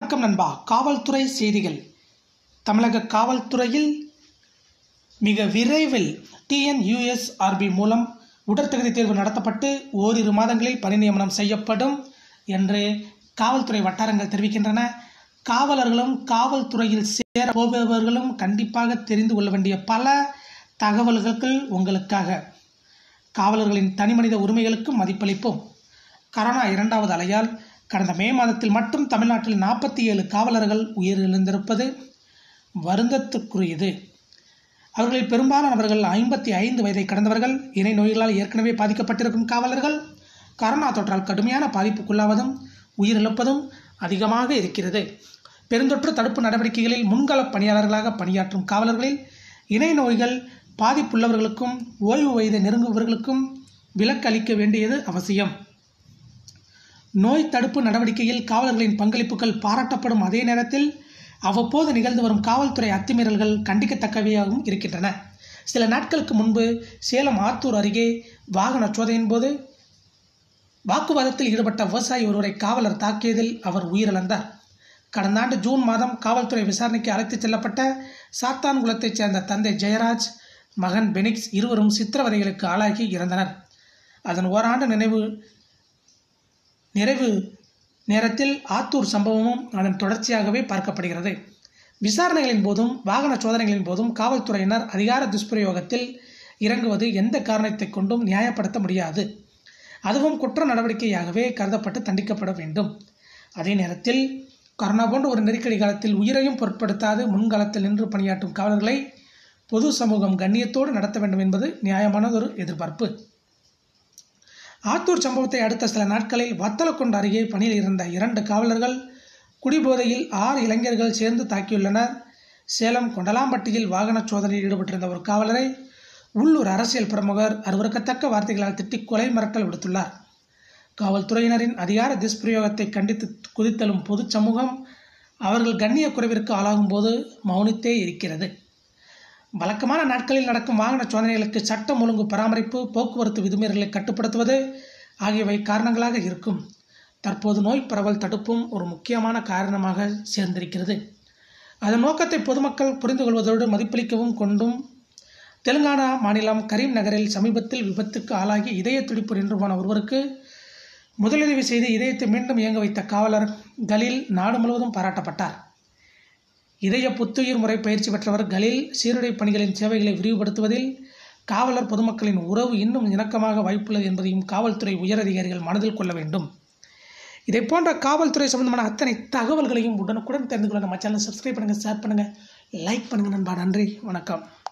வணக்கம் நண்பா காவல்துறை செய்திகள் தமிழக காவல்துறையில் மிக விரைவில் டிஎன்யூஎஸ்ஆர்பி மூலம் உடற்தகுதி தேர்வு நடத்தப்பட்டு ஓரிரு மாதங்களில் பணி நியமனம் செய்யப்படும் என்று காவல்துறை வட்டாரங்கள் தெரிவிக்கின்றன காவலர்களும் காவல்துறையில் சேர போபவர்களும் கண்டிப்பாக தெரிந்து கொள்ள வேண்டிய பல தகவல்கள் உங்களுக்காக காவலர்களின் தனிமனித உரிமைகளுக்கு மதிப்பளிப்போம் கரோனா இரண்டாவது அலையால் கடந்த மே மாதத்தில் மட்டும் தமிழ்நாட்டில் நாற்பத்தி ஏழு காவலர்கள் உயிரிழந்திருப்பது வருந்தத்துக்குரியது அவர்களில் பெரும்பாலானவர்கள் ஐம்பத்தி ஐந்து வயதை கடந்தவர்கள் இணை நோய்களால் ஏற்கனவே பாதிக்கப்பட்டிருக்கும் காவலர்கள் கரோனா தொற்றால் கடுமையான பாதிப்புக்குள்ளாவதும் உயிரிழப்பதும் அதிகமாக இருக்கிறது பெருந்தொற்று தடுப்பு நடவடிக்கைகளில் முன்கள பணியாளர்களாக பணியாற்றும் காவலர்களில் இணை நோய்கள் பாதிப்புள்ளவர்களுக்கும் ஓய்வு வயதை நெருங்குபவர்களுக்கும் விலக்கு அளிக்க வேண்டியது அவசியம் நோய் தடுப்பு நடவடிக்கையில் காவலர்களின் பங்களிப்புகள் பாராட்டப்படும் அதே நேரத்தில் அவ்வப்போது நிகழ்ந்து வரும் காவல்துறை அத்துமீறல்கள் கண்டிக்கத்தக்கவையாகவும் இருக்கின்றன சில நாட்களுக்கு முன்பு சேலம் ஆத்தூர் அருகே வாகன சோதனையின் போது வாக்குவாதத்தில் ஈடுபட்ட விவசாயி ஒருவரை காவலர் தாக்கியதில் அவர் உயிரிழந்தார் கடந்த ஆண்டு ஜூன் மாதம் காவல்துறை விசாரணைக்கு அழைத்துச் செல்லப்பட்ட சாத்தான்குளத்தைச் சேர்ந்த தந்தை ஜெயராஜ் மகன் பெனிக்ஸ் இருவரும் சித்திரவதைகளுக்கு ஆளாகி இறந்தனர் அதன் ஓராண்டு நினைவு நிறைவு நேரத்தில் ஆத்தூர் சம்பவமும் அதன் தொடர்ச்சியாகவே பார்க்கப்படுகிறது விசாரணைகளின் போதும் வாகன சோதனைகளின் போதும் காவல்துறையினர் அதிகார துஷ்பிரயோகத்தில் இறங்குவது எந்த காரணத்தை கொண்டும் நியாயப்படுத்த முடியாது அதுவும் குற்ற நடவடிக்கையாகவே கருதப்பட்டு தண்டிக்கப்பட வேண்டும் அதே நேரத்தில் கரோனா போன்ற ஒரு நெருக்கடி காலத்தில் உயிரையும் பொருட்படுத்தாது முன்காலத்தில் நின்று பணியாற்றும் காவலர்களை பொது சமூகம் கண்ணியத்தோடு நடத்த வேண்டும் என்பது நியாயமானதொரு எதிர்பார்ப்பு ஆத்தூர் சம்பவத்தை அடுத்த சில நாட்களில் வத்தலக்குண்டு அருகே பணியில் இருந்த இரண்டு காவலர்கள் குடிபோதையில் ஆறு இளைஞர்கள் சேர்ந்து தாக்கியுள்ளனர் சேலம் கொண்டலாம்பட்டியில் வாகன சோதனையில் ஈடுபட்டிருந்த ஒரு காவலரை உள்ளூர் அரசியல் பிரமுகர் அருவருக்கத்தக்க வார்த்தைகளால் திட்டி கொலை மிரட்டல் விடுத்துள்ளார் காவல்துறையினரின் அதிகார துஷ்பிரயோகத்தை கண்டித்து குதித்தலும் பொது சமூகம் அவர்கள் கண்ணிய குறைவிற்கு ஆளாகும் போது மௌனித்தே இருக்கிறது வழக்கமான நாட்களில் நடக்கும் வாகன சோதனைகளுக்கு சட்டம் ஒழுங்கு பராமரிப்பு போக்குவரத்து விதிமுறைகளை கட்டுப்படுத்துவது ஆகியவை காரணங்களாக இருக்கும் தற்போது நோய் பரவல் தடுப்பும் ஒரு முக்கியமான காரணமாக சேர்ந்திருக்கிறது அதன் நோக்கத்தை பொதுமக்கள் புரிந்து கொள்வதோடு மதிப்பளிக்கவும் கொண்டும் தெலுங்கானா மாநிலம் கரீம் நகரில் சமீபத்தில் விபத்துக்கு ஆளாகி இதய துடிப்பு நின்று போன ஒருவருக்கு முதலுதவி செய்து இதயத்தை மீண்டும் இயங்க வைத்த காவலர் கலீல் நாடு முழுவதும் பாராட்டப்பட்டார் இதய புத்துயிர் முறை பயிற்சி பெற்றவர் கலீல் சீருடை பணிகளின் சேவைகளை விரிவுபடுத்துவதில் காவலர் பொதுமக்களின் உறவு இன்னும் இணக்கமாக வாய்ப்புள்ளது என்பதையும் காவல்துறை உயரதிகாரிகள் மனதில் கொள்ள வேண்டும் இதை போன்ற காவல்துறை சம்பந்தமான அத்தனை தகவல்களையும் உடனுக்குடன் தெரிந்து கொள்ள நம்ம சேனல் சப்ஸ்கிரைப் பண்ணுங்கள் ஷேர் பண்ணுங்கள் லைக் பண்ணுங்கள் நண்பா நன்றி வணக்கம்